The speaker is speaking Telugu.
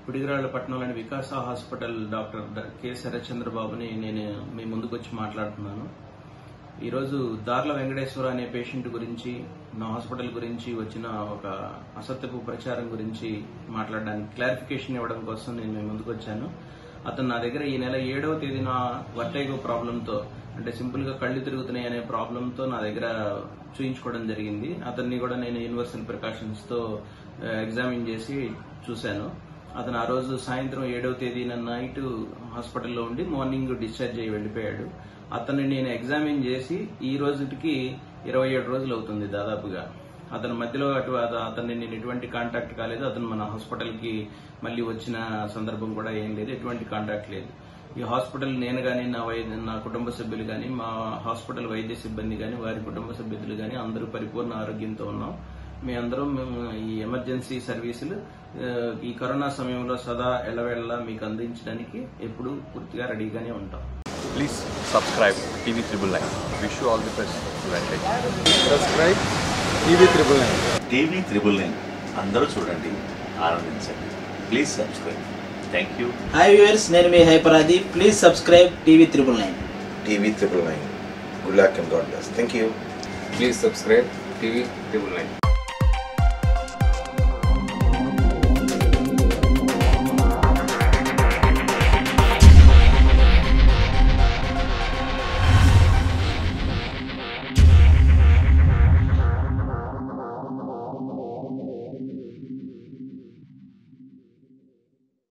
పిడిగిరాళ్ల పట్టణంలోని వికాస హాస్పిటల్ డాక్టర్ డ- కె శరత్చంద్రబాబుని నేను మీ ముందుకు వచ్చి మాట్లాడుతున్నాను ఈరోజు దార్ల వెంకటేశ్వర అనే పేషెంట్ గురించి నా హాస్పిటల్ గురించి వచ్చిన ఒక అసత్యపు ప్రచారం గురించి మాట్లాడడానికి క్లారిఫికేషన్ ఇవ్వడం కోసం నేను మీ ముందుకు వచ్చాను అతను నా దగ్గర ఈ నెల ఏడవ తేదీన వర్టైగో ప్రాబ్లంతో అంటే సింపుల్ గా కళ్ళు తిరుగుతున్నాయి అనే ప్రాబ్లంతో నా దగ్గర చూయించుకోవడం జరిగింది అతన్ని కూడా నేను యూనివర్సల్ ప్రికాషన్స్ తో ఎగ్జామిన్ చేసి చూశాను అతను ఆ రోజు సాయంత్రం ఏడవ తేదీన నైట్ హాస్పిటల్లో ఉండి మార్నింగ్ డిశ్చార్జ్ అయ్యి వెళ్ళిపోయాడు అతన్ని నేను ఎగ్జామిన్ చేసి ఈ రోజుకి ఇరవై ఏడు రోజులు అవుతుంది దాదాపుగా అతని మధ్యలో అటు అత- అతన్ని నేను ఎటువంటి కాంటాక్ట్ కాలేదు అతను మన హాస్పిటల్ కి మళ్ళీ వచ్చిన సందర్భం కూడా ఏం లేదు ఎటువంటి కాంటాక్ట్ లేదు ఈ హాస్పిటల్ నేను గాని నా వైద్య నా కుటుంబ సభ్యులు గాని మా హాస్పిటల్ వైద్య సిబ్బంది గాని వారి కుటుంబ సభ్యులు గాని అందరూ పరిపూర్ణ ఆరోగ్యంతో ఉన్నాం మీ అందరం మేము ఈ ఎమర్జెన్సీ సర్వీసులు ఆ, ఈ కరోనా సమయంలో సదా ఎల్లవేళలా మీకు అందించడానికి ఎప్పుడూ పూర్తిగా రెడీగానే ఉంటాం Please subscribe TV Triple Nine. Wish you all the best. Venkat. Subscribe TV triple nine TV triple nine అందరూ చూడండి ఆనందించండి please subscribe thank you hi viewers నేను మీ హైపరాది please subscribe TV triple nine TV triple nine. Good luck and God bless. Thank you. Please subscribe TV triple nine